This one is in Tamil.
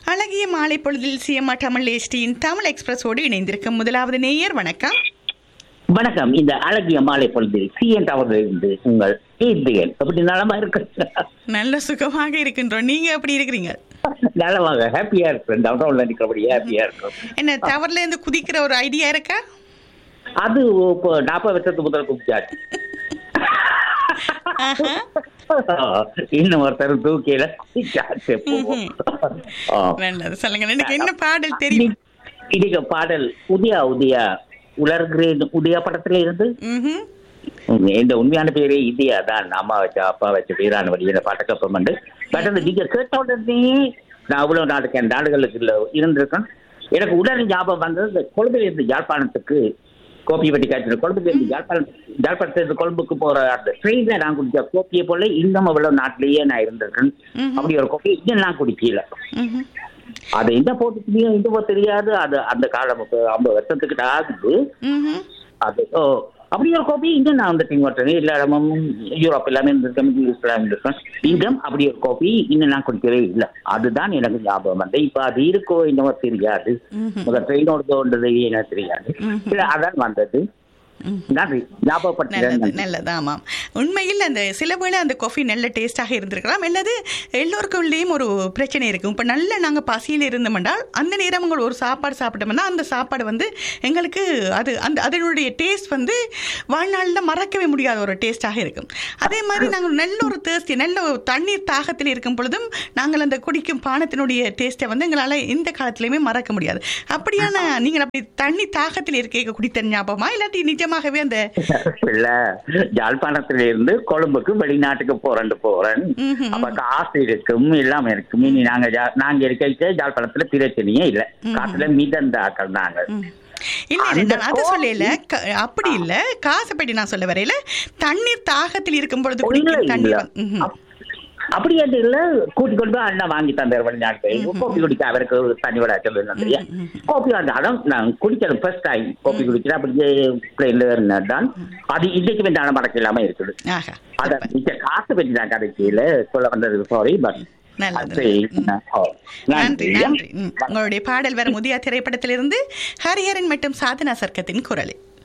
அழகிய மாலை பொழுதில் சிஎம்ஆ தமிழ் எஸ்டியின் தமிழ் எக்ஸ்பிரஸோடு இணைந்திருக்கும் முதலாவது நேயர் வணக்கம் வணக்கம் இந்த அழகிய மாலை பொழுதில் சிஎன் அவர்கள் இருந்து உங்கள் ஏந்தியன் அப்படி நலமா இருக்கு நல்ல சுகமாக இருக்கின்றோம் நீங்க எப்படி இருக்கிறீங்க நலமாக ஹாப்பியா இருக்கிறேன் டவுன்டவுன்ல நிக்கிறபடி ஹாப்பியா இருக்கும் என்ன டவர்ல இருந்து குதிக்கிற ஒரு ஐடியா இருக்கா அது இப்போ நாற்பது வருஷத்துக்கு முதல் குடிச்சாச்சு ஆஹா. இன்னும் ஒருத்தர் தூக்கில குடிச்சாச்சு இப்போ. ஆ. நல்லது சொல்லுங்க எனக்கு என்ன பாடல் தெரியும் இன்னைக்கு பாடல் உதயா உதயா உலர்கிறேன் உதயா படத்துல இருந்து ம்ஹும். இந்த உண்மையான பேரே இந்தியா தான் அம்மா வச்ச அப்பா வச்ச வீரான வழி இந்த பாட்டக்கப்புறம் வந்து பட் அந்த நீங்க கேட்ட உடனே நான் அவ்வளவு நாளுக்கு என் நாடுகளுக்கு இல்ல இருந்திருக்கேன் எனக்கு உடனே ஞாபகம் வந்தது இந்த கொழும்புல இருந்து யாழ்ப்பாணத்துக்கு கோப்பிப்பட்டி காய்ச்சல் கொழும்புல இருந்து யாழ்ப்பாணம் யாழ்ப்பாணத்துல கொழும்புக்கு போற அந்த ட்ரெயின்ல நான் குடிச்ச கோப்பியை போல இன்னும் அவ்வளவு நாட்டிலேயே நான் இருந்திருக்கேன் ம்ஹும். அப்படி ஒரு கோப்பி இன்னும் நான் குடிக்கல ம்ஹும். அது எந்த போட்டுச்சுலையும் இதுவோ தெரியாது அது அந்த காலம் இப்ப ஐம்பது வருஷத்துக்கிட்ட ஆகுது ம்ஹும். அது ஓ அப்படி ஒரு கோப்பி இங்க நான் வந்து பின்பற்றேன் எல்லா இடமும் யூரோப் எல்லாமே இருந்திருக்கேன் மிடில் ஈஸ்ட்ல இருந்திருக்கேன் இங்கும் அப்படி ஒரு கோப்பி இன்னும் நான் குடிக்கவே இல்லை அதுதான் எனக்கு ஞாபகம் வந்து இப்ப அது இருக்கோ என்னவோ தெரியாது ம்ஹும். முதல் ட்ரெயினோட தோன்றது எனக்கு தெரியாது ம்ஹும். இல்ல, அதான் வந்தது ம்ஹும். நன்றி நல்லது ஞாபகப்படுத்துறேன் நல்லது ஆமாம் உண்மையில் அந்த சில வேளை அந்த காஃபி நல்ல டேஸ்டாக இருந்திருக்கலாம் அல்லது எல்லோருக்குள்ளேயும் ஒரு பிரச்சனை இருக்கும் இப்போ நல்ல நாங்கள் பசியில் இருந்தோம்னால் அந்த நேரம் உங்கள் ஒரு சாப்பாடு சாப்பிட்டோம்னா அந்த சாப்பாடு வந்து எங்களுக்கு அது அந்த அதனுடைய டேஸ்ட் வந்து வாழ்நாளில் மறக்கவே முடியாத ஒரு டேஸ்டாக இருக்கும் அதே மாதிரி நாங்கள் நல்ல ஒரு தேர்ஸ்டி நல்ல ஒரு தண்ணீர் தாகத்தில் இருக்கும் பொழுதும் நாங்கள் அந்த குடிக்கும் பானத்தினுடைய டேஸ்ட்டை வந்து எங்களால் எந்த காலத்திலையுமே மறக்க முடியாது அப்படியான நீங்கள் அப்படி தண்ணி தாகத்தில் இருக்க குடித்த ஞாபகமா இல்லாட்டி நிஜமாகவே அந்த இல்ல யாழ்ப்பாணத்துல இருந்து கொழும்புக்கு வெளிநாட்டுக்கு போறேன்னு போறேன் ம்ஹும். அப்ப காசு இருக்கும் எல்லாம் இருக்கும் இனி நாங்க ஜா- நாங்க இருக்க யாழ்ப்பாணத்துல பிரச்சனையே இல்ல காசுல மிதந்தாக்கள் நாங்க ம். இல்ல இல்ல அந்த நான் அதை கோபி- சொல்லல க- அப்படி இல்ல காசை பற்றி நான் சொல்ல வரையில தண்ணீர் தாகத்தில் இருக்கும் பொழுது இல்ல, குடிக்கிற இல்ல. தண்ணீர் வந்து- ம்ஹும். அப்- அப்படி அது இல்ல கூட்டி கொண்டு போய் அண்ணா வாங்கி தந்தார் வெளிநாட்டு கோப்பி குடிக்க அவருக்கு ஒரு தனி விட சொல்லுங்க கோப்பி வந்து அதான் நான் குடிக்கிறது ஃபர்ஸ்ட் டைம் கோப்பி குடிக்கிறேன் அப்படியே பிளேன்ல இருந்தான் அது இன்னைக்கு வந்து மடக்கு இல்லாம இருக்குது ஆஹா அத மிச்ச காசு பற்றி நான் கடைசியில சொல்ல வந்தது சாரி பட் நல்லது நன்றி நன்றி ம். உங்களுடைய பாடல் வர முதியா திரைப்படத்திலிருந்து ஹரிஹரன் மற்றும் சாதனா சர்க்கத்தின் குரலில்